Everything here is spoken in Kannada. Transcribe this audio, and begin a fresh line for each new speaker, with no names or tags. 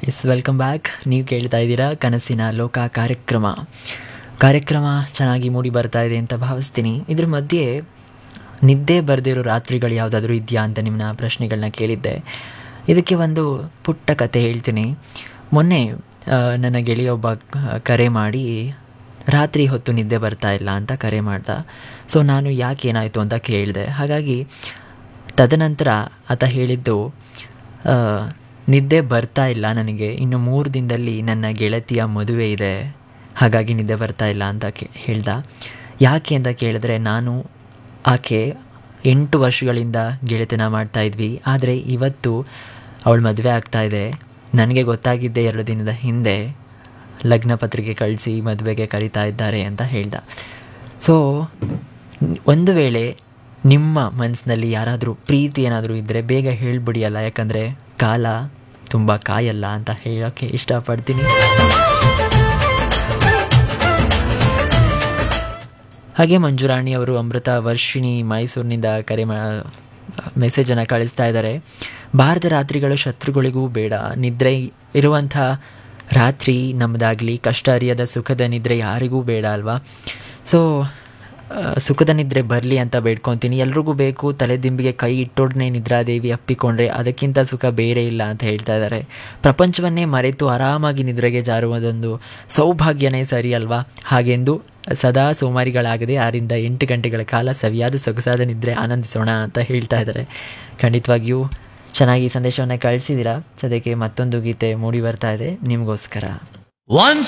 ಎಸ್ ವೆಲ್ಕಮ್ ಬ್ಯಾಕ್ ನೀವು ಕೇಳ್ತಾ ಇದ್ದೀರಾ ಕನಸಿನ ಲೋಕ ಕಾರ್ಯಕ್ರಮ ಕಾರ್ಯಕ್ರಮ ಚೆನ್ನಾಗಿ ಮೂಡಿ ಬರ್ತಾ ಇದೆ ಅಂತ ಭಾವಿಸ್ತೀನಿ ಇದ್ರ ಮಧ್ಯೆ ನಿದ್ದೆ ಬರೆದಿರೋ ರಾತ್ರಿಗಳು ಯಾವುದಾದ್ರೂ ಇದೆಯಾ ಅಂತ ನಿಮ್ಮನ್ನ ಪ್ರಶ್ನೆಗಳನ್ನ ಕೇಳಿದ್ದೆ ಇದಕ್ಕೆ ಒಂದು ಪುಟ್ಟ ಕತೆ ಹೇಳ್ತೀನಿ ಮೊನ್ನೆ ಆ, ನನ್ನ ಗೆಳೆಯ ಒಬ್ಬ ಕ- ಕರೆ ಮಾಡಿ ರಾತ್ರಿ ಹೊತ್ತು ನಿದ್ದೆ ಬರ್ತಾ ಇಲ್ಲ ಅಂತ ಕರೆ ಮಾಡ್ದ ಸೊ ನಾನು ಯಾಕೆ ಏನಾಯಿತು ಅಂತ ಕೇಳಿದೆ ಹಾಗಾಗಿ ತದನಂತರ ಆತ ಹೇಳಿದ್ದು ಆ, ನಿದ್ದೆ ಬರ್ತಾ ಇಲ್ಲ ನನಗೆ ಇನ್ನು ಮೂರು ದಿನದಲ್ಲಿ ನನ್ನ ಗೆಳತಿಯ ಮದುವೆ ಇದೆ ಹಾಗಾಗಿ ನಿದ್ದೆ ಬರ್ತಾ ಇಲ್ಲ ಅಂತ ಕೇ ಹೇಳ್ದ ಯಾಕೆ ಅಂತ ಕೇಳಿದ್ರೆ ನಾನು ಆಕೆ ಎಂಟು ವರ್ಷಗಳಿಂದ ಗೆಳೆತನ ಮಾಡ್ತಾ ಇದ್ವಿ ಆದರೆ ಇವತ್ತು ಅವಳ ಮದುವೆ ಆಗ್ತಾ ಇದೆ ನನಗೆ ಗೊತ್ತಾಗಿದ್ದೆ ಎರಡು ದಿನದ ಹಿಂದೆ ಲಗ್ನ ಪತ್ರಿಕೆ ಕಳಿಸಿ ಮದುವೆಗೆ ಕರಿತಾ ಇದ್ದಾರೆ ಅಂತ ಹೇಳ್ದ ಸೊ ಒಂದು ವೇಳೆ ನಿಮ್ಮ ಮನಸ್ಸಿನಲ್ಲಿ ಯಾರಾದರೂ ಪ್ರೀತಿ ಏನಾದರೂ ಇದ್ದರೆ ಬೇಗ ಹೇಳ್ಬಿಡಿ ಅಲ್ಲ ಯಾಕಂದರೆ ಕಾಲ ತುಂಬ ಕಾಯಲ್ಲ ಅಂತ ಹೇಳೋಕ್ಕೆ ಇಷ್ಟಪಡ್ತೀನಿ ಹಾಗೆ ಮಂಜುರಾಣಿ ಅವರು ಅಮೃತ ವರ್ಷಿಣಿ ಮೈಸೂರಿನಿಂದ ಕರೆ ಮಾ ಮೆಸೇಜನ್ನು ಕಳಿಸ್ತಾ ಇದ್ದಾರೆ ಭಾರತ ರಾತ್ರಿಗಳು ಶತ್ರುಗಳಿಗೂ ಬೇಡ ನಿದ್ರೆ ಇರುವಂಥ ರಾತ್ರಿ ನಮ್ಮದಾಗಲಿ ಕಷ್ಟ ಅರಿಯದ ಸುಖದ ನಿದ್ರೆ ಯಾರಿಗೂ ಬೇಡ ಅಲ್ವಾ ಸೊ ಆ, ಸುಖದ ನಿದ್ರೆ ಬರಲಿ ಅಂತ ಬೇಡ್ಕೊತೀನಿ ಎಲ್ರಿಗೂ ಬೇಕು ತಲೆದಿಂಬಿಗೆ ಕೈ ಇಟ್ಟೊಡನೆ ನಿದ್ರಾದೇವಿ ಅಪ್ಪಿಕೊಂಡ್ರೆ ಅದಕ್ಕಿಂತ ಸುಖ ಬೇರೆ ಇಲ್ಲ ಅಂತ ಹೇಳ್ತಾ ಇದ್ದಾರೆ ಪ್ರಪಂಚವನ್ನೇ ಮರೆತು ಆರಾಮಾಗಿ ನಿದ್ರೆಗೆ ಜಾರುವುದೊಂದು ಸೌಭಾಗ್ಯನೇ ಸರಿ ಅಲ್ವಾ ಹಾಗೆಂದು ಸದಾ ಸೋಮಾರಿಗಳಾಗದೆ ಆರಿಂದ ಎಂಟು ಗಂಟೆಗಳ ಕಾಲ ಸವಿಯಾದ ಸೊಗಸಾದ ನಿದ್ರೆ ಆನಂದಿಸೋಣ ಅಂತ ಹೇಳ್ತಾ ಇದ್ದಾರೆ ಖಂಡಿತವಾಗಿಯೂ ಚೆನ್ನಾಗಿ ಸಂದೇಶವನ್ನು ಕಳಿಸಿದ್ದೀರಾ ಸದ್ಯಕ್ಕೆ ಮತ್ತೊಂದು ಗೀತೆ ಮೂಡಿ ಬರ್ತಾ ಇದೆ ನಿಮಗೋಸ್ಕರ
Once